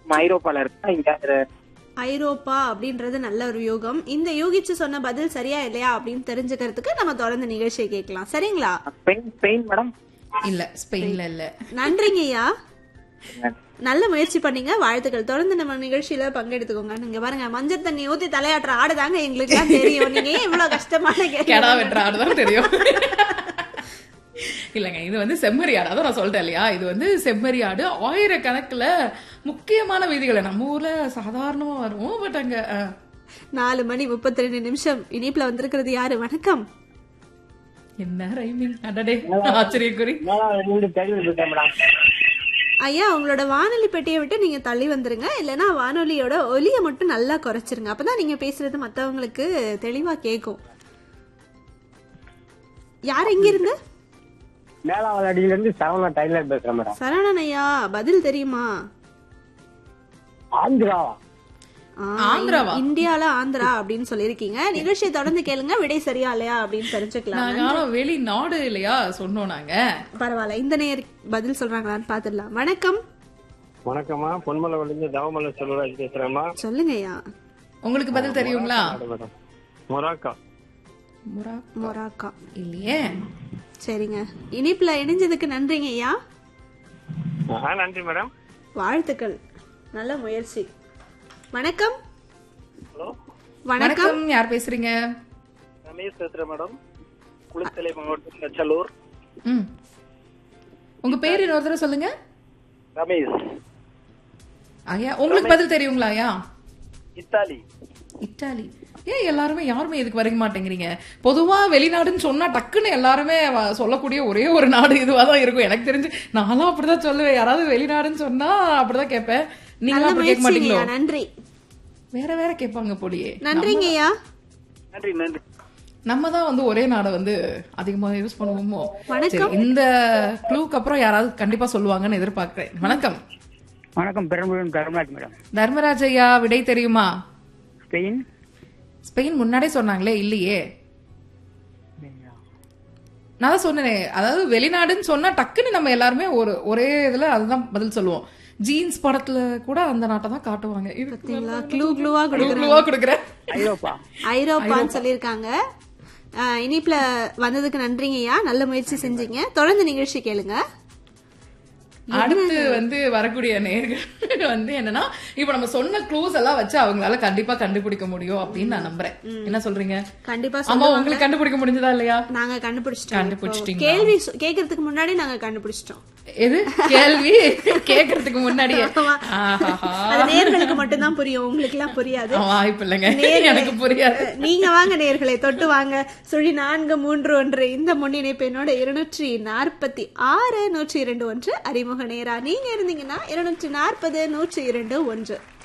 ஐரோப்பால இருக்கா இங்க ஐரோப்பா அப்படின்றது நல்ல ஒரு யூகம் இந்த யூகிச்சு சொன்ன பதில் சரியா இல்லையா அப்படின்னு தெரிஞ்சுக்கிறதுக்கு நம்ம தொடர்ந்து நிகழ்ச்சியை கேட்கலாம் சரிங்களா ஸ்பெயின் ஸ்பெயின் மேடம் இல்ல ஸ்பெயின்ல இல்ல நன்றிங்க ஐயா நல்ல முயற்சி பண்ணீங்க வாழ்த்துக்கள் தொடர்ந்து நம்ம நிகழ்ச்சியில பங்கெடுத்துக்கோங்க நீங்க பாருங்க மஞ்சள் தண்ணி ஊத்தி தலையாட்டுற ஆடுதாங்க எங்களுக்கு எல்லாம் தெரியும் நீங்க ஏன் இவ்வளவு கஷ்டமான கெடா கேள்வி வெட்டுற ஆடுதான் தெரியும் இல்லைங்க இது வந்து செம்மறி ஆடு அதான் நான் சொல்லிட்டேன் இல்லையா இது வந்து செம்மறி ஆடு ஆயிரக்கணக்குல முக்கியமான வீதிகளை நம்ம ஊர்ல சாதாரணமா வரும் பட் அங்க அஹ், நாலு மணி முப்பத்தி ரெண்டு நிமிஷம் இனிப்புல வந்திருக்கிறது யாரு வணக்கம் என்ன ரைமிங் அடடே ஆச்சரியக்குறி தெரிஞ்சு இருக்கேன் மேடம் ஐயா உங்களோட வானொலி பெட்டியை விட்டு நீங்க தள்ளி வந்துருங்க இல்லைன்னா வானொலியோட ஒலியை மட்டும் நல்லா குறைச்சிருங்க அப்பதான் நீங்க பேசுறது மத்தவங்களுக்கு தெளிவா கேட்கும் யார் எங்க இருந்து மேலாவதியில இருந்து சரவணா டைலர் பேசுறேன் மேடம் சரவணன் ஐயா பதில் தெரியுமா ஆந்திராவா ஆ, ஆந்திராவா? இந்தியால ஆந்திரா அப்படின்னு சொல்லியிருக்கீங்க நிகழ்ச்சியை தொடர்ந்து கேளுங்க விடை சரியா இல்லையா அப்படின்னு தெரிஞ்சுக்கலாம் நாங்க ஆனா வெளி நாடு இல்லையா சொன்னோம் நாங்க பரவாயில்ல இந்த நேர் பதில் சொல்றாங்களான்னு பாத்துடலாம் வணக்கம் வணக்கம்மா பொன்மலையிலிருந்து தவமலை செல்வராஜ் பேசுறேம்மா சொல்லுங்க ஐயா உங்களுக்கு பதில் தெரியுங்களா மேடம் மொராக்கா முரா மொராக்கா இல்லையே சரிங்க இனிப்புல இணைஞ்சதுக்கு நன்றிங்க ஐயா ஆ நன்றி மேடம் வாழ்த்துக்கள் நல்ல முயற்சி வணக்கம் ஹலோ வணக்கம் வணக்கம் யார் பேசுறீங்க ரமேஷ் பேசுறேன் மேடம் குளித்தலை மாவட்டம் நச்சலூர் ம் உங்க பேர் இன்னொரு தடவை சொல்லுங்க ரமேஷ் ஐயா உங்களுக்கு பதில் தெரியுங்களா ஐயா இத்தாலி இத்தாலி ஏன் எல்லாருமே யாருமே இதுக்கு வரைக்க மாட்டேங்கிறீங்க பொதுவா வெளிநாடுன்னு சொன்னா டக்குன்னு எல்லாருமே வ- சொல்லக்கூடிய ஒரே ஒரு நாடு இதுவா தான் இருக்கும் எனக்கு தெரிஞ்சு நானும் அப்படிதான் சொல்லுவேன் யாராவது வெளிநாடுன்னு சொன்னா அப்படிதான் கேட்பேன் நீங்க நல்ல அப்படி கேட்க முயற்சிங்க மாட்டீங்களோ ஐயா நன்றி வேற வேற கேட்பாங்க போலியே நன்றிங்க ஐயா நன்றி நன்றி நம்ம தான் வந்து ஒரே நாடை வந்து அதிகமா யூஸ் பண்ணுவோமோ வணக்கம். சரி, இந்த க்ளூக்கு அப்புறம் யாராவது கண்டிப்பா சொல்லுவாங்கன்னு எதிர்பார்க்கிறேன் வணக்கம் வணக்கம் பெரம்பலூர் தர்மராஜ் மேடம் தர்மராஜ் ஐயா விடை தெரியுமா ஸ்பெயின் ஸ்பெயின் முன்னாடியே சொன்னாங்களே இல்லையே நான் தான் சொன்னேனே அதாவது வெளிநாடுன்னு சொன்னா டக்குன்னு நம்ம எல்லாருமே ஒரு ஒரே இதுல அதுதான் பதில் சொல்லுவோம் ஜீன்ஸ் படத்துல கூட அந்த நாட்டை தான் காட்டுவாங்க இது பாத்தீங்களா க்ளூ க்ளூவா க்ளூ க்ளூவா கொடுக்குறேன் ஐரோப்பா ஐரோப்பான்னு சொல்லியிருக்காங்க ஆ, இனிப்புல வந்ததுக்கு நன்றிங்க ஐயா நல்ல முயற்சி செஞ்சீங்க தொடர்ந்து நிகழ்ச்சி கேளுங்க அடுத்து வந்து வரக்கூடிய நேர்கள் வந்து என்னன்னா இப்ப நம்ம சொன்ன க்ளூஸ் எல்லாம் வச்சு அவங்களால கண்டிப்பா கண்டுபிடிக்க முடியும் அப்படின்னு நான் நம்புறேன் என்ன சொல்றீங்க கண்டிப்பா ஆமா சொல்லுவாங்க உங்களுக்கு கண்டுபிடிக்க முடிஞ்சதா இல்லையா நாங்க கண்டுபிடிச்சிட்டோம் கண்டுபிடிச்சிட்டீங்களா? இப்போ கேள்வி சொ- கேட்கறதுக்கு முன்னாடி நாங்க கண்டுபிடிச்சிட்டோம் எது கேள்வி கேக்குறதுக்கு முன்னாடியே ஆமா. ஆஹாஹா. அது நேர்களுக்கு மட்டும்தான் புரியும் உங்களுக்கு எல்லாம் புரியாது வாய்ப்பு இல்லைங்க நேர்களே, எனக்கு புரியாது நீங்க வாங்க நேர்களை தொட்டு வாங்க சுழி நான்கு மூன்று ஒன்று இந்த முன்னிணைப்பு என்னோட இருநூற்றி நாற்பத்தி ஆறு நூற்றி இரண்டு ஒன்று அறிமுக நேரா நீங்க இருந்தீங்கன்னா இருநூற்றி நாற்பது நூற்றி இரண்டு ஒன்று